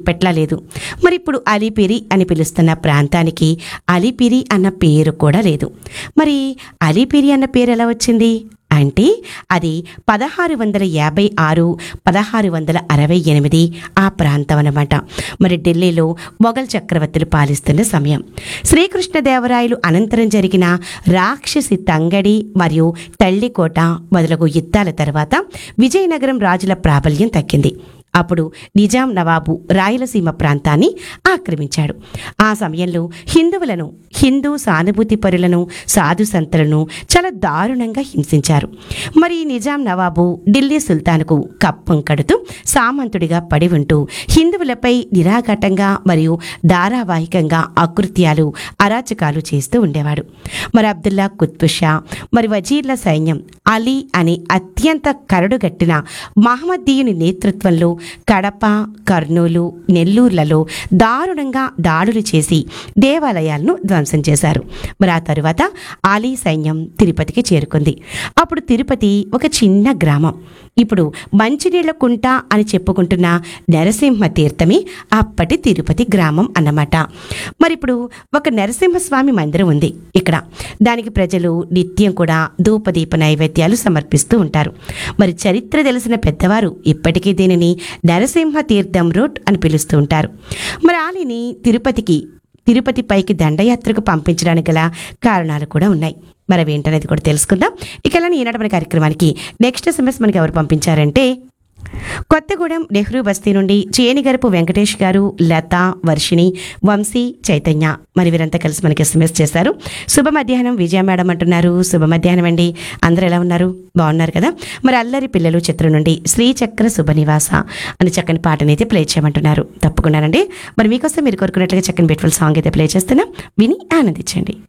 ఇప్పట్లా లేదు మరి ఇప్పుడు అలిపిరి అని పిలుస్తున్న ప్రాంతానికి అలిపిరి అన్న పేరు కూడా లేదు మరి అలిపిరి అన్న పేరు ఎలా వచ్చింది అంటే అది పదహారు వందల యాభై ఆరు పదహారు వందల అరవై ఎనిమిది ఆ ప్రాంతం అన్నమాట మరి ఢిల్లీలో మొఘల్ చక్రవర్తులు పాలిస్తున్న సమయం శ్రీకృష్ణదేవరాయలు అనంతరం జరిగిన రాక్షసి తంగడి మరియు తల్లికోట మొదలగు యుద్ధాల తర్వాత విజయనగరం రాజుల ప్రాబల్యం తగ్గింది అప్పుడు నిజాం నవాబు రాయలసీమ ప్రాంతాన్ని ఆక్రమించాడు ఆ సమయంలో హిందువులను హిందూ సానుభూతి పరులను సాధు సంతులను చాలా దారుణంగా హింసించారు మరి ఈ నిజాం నవాబు ఢిల్లీ సుల్తాన్కు కప్పం కడుతూ సామంతుడిగా పడి ఉంటూ హిందువులపై నిరాఘాటంగా మరియు ధారావాహికంగా అకృత్యాలు అరాచకాలు చేస్తూ ఉండేవాడు మరి అబ్దుల్లా కుత్బు షా మరి వజీర్ల సైన్యం అలీ అనే అత్యంత కరడుగట్టిన మహమ్మదీయుని నేతృత్వంలో కడప కర్నూలు నెల్లూర్లలో దారుణంగా దాడులు చేసి దేవాలయాలను ధ్వంసం చేశారు మరి ఆ తరువాత ఆలీ సైన్యం తిరుపతికి చేరుకుంది అప్పుడు తిరుపతి ఒక చిన్న గ్రామం ఇప్పుడు మంచినీళ్ల కుంట అని చెప్పుకుంటున్న నరసింహ తీర్థమే అప్పటి తిరుపతి గ్రామం అన్నమాట మరి ఇప్పుడు ఒక నరసింహస్వామి మందిరం ఉంది ఇక్కడ దానికి ప్రజలు నిత్యం కూడా ధూపదీప నైవేద్యాలు సమర్పిస్తూ ఉంటారు మరి చరిత్ర తెలిసిన పెద్దవారు ఇప్పటికీ దీనిని నరసింహ తీర్థం రోడ్ అని పిలుస్తూ ఉంటారు మరి ఆలిని తిరుపతికి తిరుపతి పైకి దండయాత్రకు పంపించడానికి గల కారణాలు కూడా ఉన్నాయి మరి అవి ఏంటనేది కూడా తెలుసుకుందాం ఇక ఇలా ఈనాటి మన కార్యక్రమానికి నెక్స్ట్ ఎస్ఎంఎస్ మనకి ఎవరు పంపించారంటే కొత్తగూడెం నెహ్రూ బస్తీ నుండి చేనిగరపు వెంకటేష్ గారు లత వర్షిణి వంశీ చైతన్య మరి వీరంతా కలిసి మనకి ఎస్ఎంఎస్ చేశారు శుభ మధ్యాహ్నం విజయ మేడం అంటున్నారు శుభ మధ్యాహ్నం అండి అందరూ ఎలా ఉన్నారు బాగున్నారు కదా మరి అల్లరి పిల్లలు చిత్రం నుండి శ్రీచక్ర శుభనివాస అని చక్కని పాటని అయితే ప్లే చేయమంటున్నారు తప్పకుండానండి మరి మీకోసం మీరు కోరుకున్నట్లుగా చక్కని బ్యూటిఫుల్ సాంగ్ అయితే ప్లే చేస్తున్నా విని ఆనందించండి